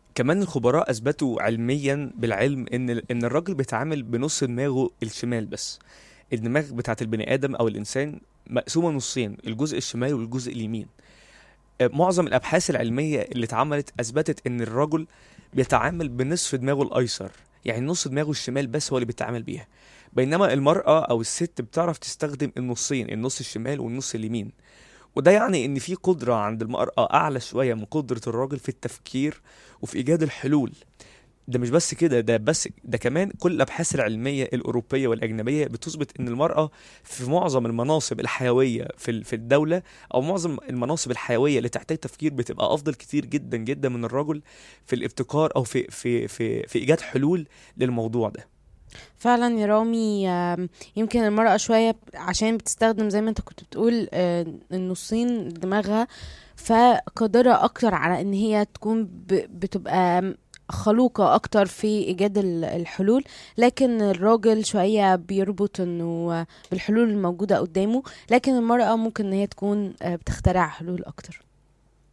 كمان الخبراء اثبتوا علميا بالعلم ان ان الراجل بيتعامل بنص دماغه الشمال بس الدماغ بتاعت البني ادم او الانسان مقسومه نصين الجزء الشمالي والجزء اليمين آه، معظم الابحاث العلميه اللي اتعملت اثبتت ان الرجل بيتعامل بنصف دماغه الايسر يعني نص دماغه الشمال بس هو اللي بيتعامل بيها بينما المرأة أو الست بتعرف تستخدم النصين النص الشمال والنص اليمين وده يعني ان في قدرة عند المرأة اعلى شوية من قدرة الراجل في التفكير وفي ايجاد الحلول ده مش بس كده ده بس ده كمان كل الابحاث العلميه الاوروبيه والاجنبيه بتثبت ان المراه في معظم المناصب الحيويه في ال- في الدوله او معظم المناصب الحيويه اللي تحتاج تفكير بتبقى افضل كتير جدا جدا من الرجل في الابتكار او في في في في ايجاد حلول للموضوع ده فعلا يا رامي آم، يمكن المرأة شوية ب- عشان بتستخدم زي ما انت كنت بتقول آه، النصين دماغها فقادرة أكتر على إن هي تكون ب- بتبقى خلوقة أكتر في إيجاد ال- الحلول لكن الراجل شوية بيربط إنه بالحلول الموجودة قدامه لكن المرأة ممكن إن هي تكون آه، بتخترع حلول أكتر